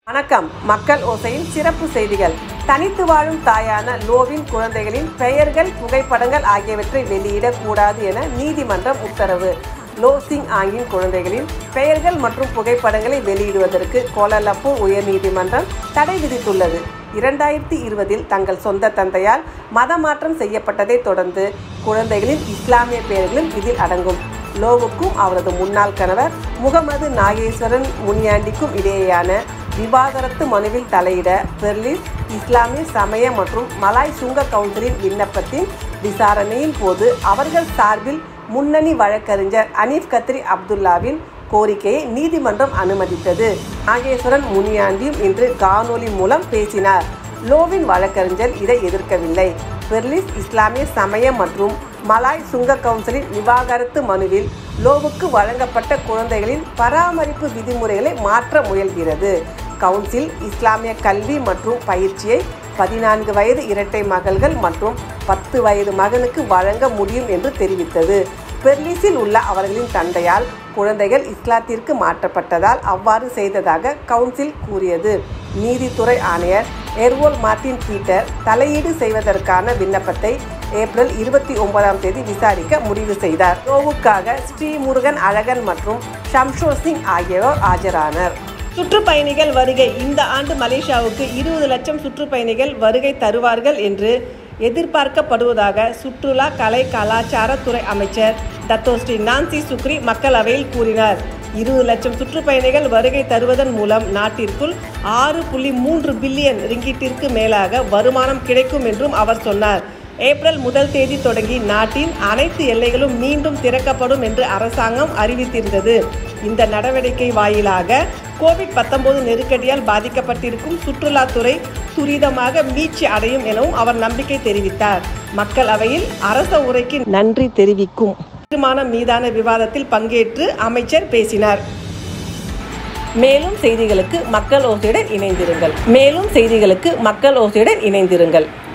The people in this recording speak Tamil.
வணக்கம் மக்கள் ஓசையின் சிறப்பு செய்திகள் தனித்து வாழும் தாயான லோவின் குழந்தைகளின் பெயர்கள் புகைப்படங்கள் ஆகியவற்றை வெளியிடக்கூடாது என நீதிமன்றம் உத்தரவு லோ சிங் ஆங்கின் குழந்தைகளின் பெயர்கள் மற்றும் புகைப்படங்களை வெளியிடுவதற்கு கோலாலம்பூர் உயர்நீதிமன்றம் தடை விதித்துள்ளது இரண்டாயிரத்தி இருபதில் தங்கள் சொந்த தந்தையால் மதமாற்றம் செய்யப்பட்டதை தொடர்ந்து குழந்தைகளின் இஸ்லாமிய பெயர்களும் இதில் அடங்கும் லோவுக்கும் அவரது முன்னாள் கணவர் முகமது நாகேஸ்வரன் முனியாண்டிக்கும் இடையேயான விவாகரத்து மனுவில் தலையிட பெர்லிஸ் இஸ்லாமிய சமய மற்றும் மலாய் சுங்க கவுன்சிலின் விண்ணப்பத்தின் விசாரணையின் போது அவர்கள் சார்பில் முன்னணி வழக்கறிஞர் அனீப் கத்ரி அப்துல்லாவின் கோரிக்கையை நீதிமன்றம் அனுமதித்தது நாகேஸ்வரன் முனியாண்டியும் இன்று காணொலி மூலம் பேசினார் லோவின் வழக்கறிஞர் இதை எதிர்க்கவில்லை பெர்லிஸ் இஸ்லாமிய சமய மற்றும் மலாய் சுங்க கவுன்சிலின் விவாகரத்து மனுவில் லோவுக்கு வழங்கப்பட்ட குழந்தைகளின் பராமரிப்பு விதிமுறைகளை மாற்ற முயல்கிறது கவுன்சில் இஸ்லாமிய கல்வி மற்றும் பயிற்சியை பதினான்கு வயது இரட்டை மகள்கள் மற்றும் பத்து வயது மகனுக்கு வழங்க முடியும் என்று தெரிவித்தது பெர்லிஸில் உள்ள அவர்களின் தந்தையால் குழந்தைகள் இஸ்லாத்திற்கு மாற்றப்பட்டதால் அவ்வாறு செய்ததாக கவுன்சில் கூறியது நீதித்துறை ஆணையர் எர்வோல் மார்டின் பீட்டர் தலையீடு செய்வதற்கான விண்ணப்பத்தை ஏப்ரல் இருபத்தி ஒன்பதாம் தேதி விசாரிக்க முடிவு செய்தார் லோவுக்காக ஸ்ரீமுருகன் அழகன் மற்றும் ஷம்ஷோ சிங் ஆகியோர் ஆஜரானர் சுற்றுப்பயணிகள் வருகை இந்த ஆண்டு மலேசியாவுக்கு இருபது லட்சம் சுற்றுப்பயணிகள் வருகை தருவார்கள் என்று எதிர்பார்க்கப்படுவதாக சுற்றுலா கலை கலாச்சாரத்துறை அமைச்சர் டத்தோ ஸ்ரீ நான்சி சுக்ரி மக்களவையில் கூறினார் இருபது லட்சம் சுற்றுப்பயணிகள் வருகை தருவதன் மூலம் நாட்டிற்குள் ஆறு புள்ளி மூன்று பில்லியன் ரிங்கிட்டிற்கு மேலாக வருமானம் கிடைக்கும் என்றும் அவர் சொன்னார் ஏப்ரல் முதல் தேதி தொடங்கி நாட்டின் அனைத்து எல்லைகளும் மீண்டும் திறக்கப்படும் என்று அரசாங்கம் அறிவித்திருந்தது இந்த நடவடிக்கை வாயிலாக கோவிட் பத்தொன்பது நெருக்கடியால் பாதிக்கப்பட்டிருக்கும் சுற்றுலாத்துறை துரிதமாக மீட்சி அடையும் எனவும் அவர் நம்பிக்கை தெரிவித்தார் மக்களவையில் அரச உரைக்கு நன்றி தெரிவிக்கும் தீர்மானம் மீதான விவாதத்தில் பங்கேற்று அமைச்சர் பேசினார் மேலும் செய்திகளுக்கு மக்கள் ஓசையுடன் இணைந்திருங்கள் மேலும் செய்திகளுக்கு மக்கள் ஓசையுடன் இணைந்திருங்கள்